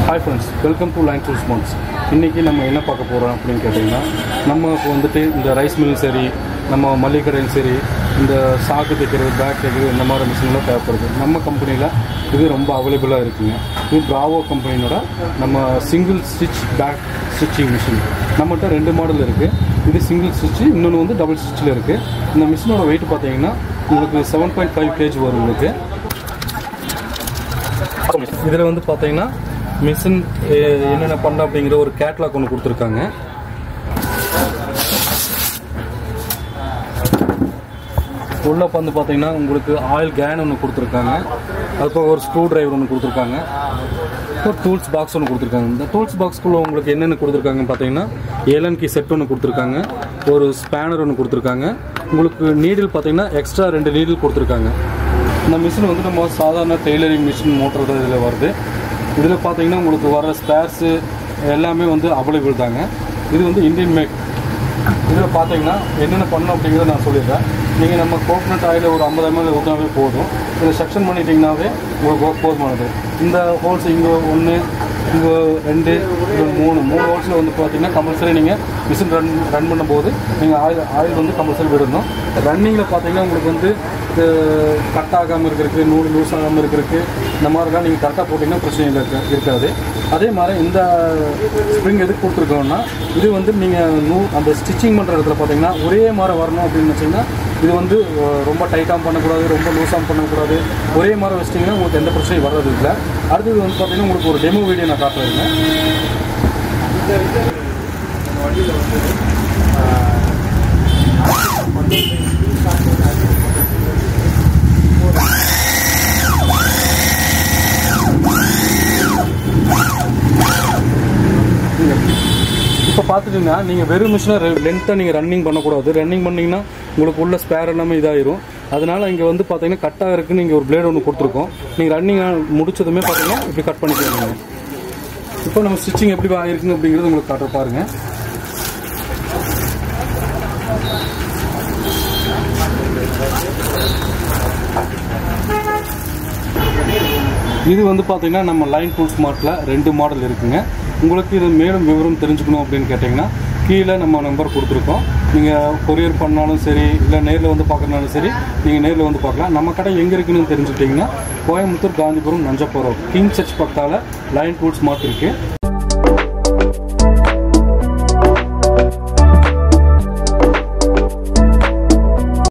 hi friends welcome to line tools மோன்ஸ் இன்றைக்கி நம்ம என்ன பார்க்க போகிறோம் அப்படின்னு கேட்டிங்கன்னா நமக்கு வந்துட்டு இந்த ரைஸ் மில்லும் சரி நம்ம மளிகை கடையும் சரி இந்த சாக்கு தைக்கிறது பேக் தைக்கிறது இந்த மாதிரி மிஷின்லாம் தேவைப்படுது நம்ம கம்பெனியில் இது ரொம்ப அவைலபிளாக இருக்குங்க இது பிராவோ கம்பெனியோட நம்ம single stitch bag stitching machine நம்மகிட்ட ரெண்டு மாடல் இருக்குது இது சிங்கிள் ஸ்டிச்சு இன்னொன்று வந்து டபுள் ஸ்டிச்சில் இருக்குது இந்த மிஷினோட வெயிட் பார்த்தீங்கன்னா உங்களுக்கு செவன் பாயிண்ட் ஃபைவ் கேஜ் வரும் உங்களுக்கு இதில் வந்து பார்த்தீங்கன்னா மிஷின் என்னென்ன பண்ணலாம் அப்படிங்கிற ஒரு கேட்லாக் ஒன்று கொடுத்துருக்காங்க உள்ள வந்து பார்த்தீங்கன்னா உங்களுக்கு ஆயில் கேன் ஒன்று கொடுத்துருக்காங்க அது போக ஒரு ஸ்க்ரூ டிரைவர் ஒன்று கொடுத்துருக்காங்க ஒரு டூல்ஸ் பாக்ஸ் ஒன்று கொடுத்துருக்காங்க இந்த டூல்ஸ் பாக்ஸ்க்குள்ளே உங்களுக்கு என்னென்ன கொடுத்துருக்காங்கன்னு பார்த்தீங்கன்னா ஏலன் கி செட் ஒன்று கொடுத்துருக்காங்க ஒரு ஸ்பேனர் ஒன்று கொடுத்துருக்காங்க உங்களுக்கு நீடில் பார்த்தீங்கன்னா எக்ஸ்ட்ரா ரெண்டு நீடில் கொடுத்துருக்காங்க இந்த மிஷின் வந்து நம்ம சாதாரண டெய்லரிங் மிஷின் மோட்டர் இதில் வருது இதில் பார்த்தீங்கன்னா உங்களுக்கு வர ஸ்பேர்ஸு எல்லாமே வந்து அவைலபிள் தாங்க இது வந்து இந்தியன் மேக் இதில் பார்த்தீங்கன்னா என்னென்ன பண்ணணும் அப்படிங்கிறத நான் சொல்லிடுறேன் நீங்கள் நம்ம கோகனட் ஆயில் ஒரு ஐம்பது எம்எல் ஊற்றினாவே போதும் இதை செக்ஷன் பண்ணிட்டீங்கன்னாவே உங்களுக்கு work போதுமானது இந்த ஹோல்ஸ் இங்கே ஒன்று இங்கே ரெண்டு இங்கே மூணு மூணு ஹோல்ஸில் வந்து பார்த்தீங்கன்னா கம்பல்சரி நீங்கள் மிஷின் ரன் ரன் பண்ணும்போது நீங்கள் ஆயில் ஆயில் வந்து கம்பல்சரி விடணும் ரன்னிங்கில் பார்த்தீங்கன்னா உங்களுக்கு வந்து இது கட் ஆகாமல் இருக்கிறதுக்கு நூறு லூஸ் ஆகாமல் இருக்கிறதுக்கு இந்த மாதிரிலாம் நீங்கள் கரெக்டாக போட்டிங்கன்னா பிரச்சனை இல்லை இருக்க- இருக்காது அதே மாதிரி இந்த ஸ்ப்ரிங் எதுக்கு கொடுத்துருக்கோம்னா இது வந்து நீங்கள் நூ அந்த ஸ்டிச்சிங் பண்ணுற இடத்துல பார்த்தீங்கன்னா ஒரே மாதிரி வரணும் அப்படின்னு வச்சிங்கன்னா இது வந்து அஹ், ரொம்ப டைட்டாக பண்ணக்கூடாது ரொம்ப லூஸாக பண்ணக்கூடாது ஒரே மாதிரி வச்சிட்டிங்கன்னா உங்களுக்கு எந்த பிரச்சனையும் வர்றது இல்லை அடுத்தது வந்து பார்த்தீங்கன்னா உங்களுக்கு ஒரு டெமோ வீடியோ நான் காட்டுறேங்க இப்போ பார்த்துட்டிங்கன்னா நீங்கள் வெறும் மிஷினை லென்த்தாக நீங்கள் ரன்னிங் பண்ணக்கூடாது ரன்னிங் பண்ணிங்கன்னா உங்களுக்கு உள்ள ஸ்பேர் எல்லாமே இதாயிரும் அதனால இங்கே வந்து பார்த்தீங்கன்னா கட்டாக இருக்குன்னு நீங்கள் ஒரு பிளேட் ஒன்று கொடுத்துருக்கோம் நீங்கள் ரன்னிங் முடிச்சதுமே பார்த்தீங்கன்னா இப்படி கட் பண்ணிக்கிறீங்க இப்போ நம்ம ஸ்டிச்சிங் எப்படி ஆயிருக்குங்க அப்படிங்கிறது உங்களுக்கு காட்டுற பாருங்க இது வந்து பார்த்தீங்கன்னா நம்ம லைன் டூல் ஸ்மார்ட்டில் ரெண்டு மாடல் இருக்குங்க உங்களுக்கு இது மேலும் விவரம் தெரிஞ்சுக்கணும் அப்படின்னு கேட்டிங்கன்னா கீழே நம்ம நம்பர் கொடுத்துருக்கோம் நீங்கள் கொரியர் பண்ணாலும் சரி இல்லை நேரில் வந்து பார்க்கறனாலும் சரி நீங்கள் நேரில் வந்து பார்க்கலாம் நம்ம கடை எங்கே இருக்குன்னு தெரிஞ்சுக்கிட்டிங்கன்னா கோயம்புத்தூர் காந்திபுரம் நஞ்சப்புரம் கிங் சர்ச் பக்கத்தால் லைன் டூல் ஸ்மார்ட் இருக்குது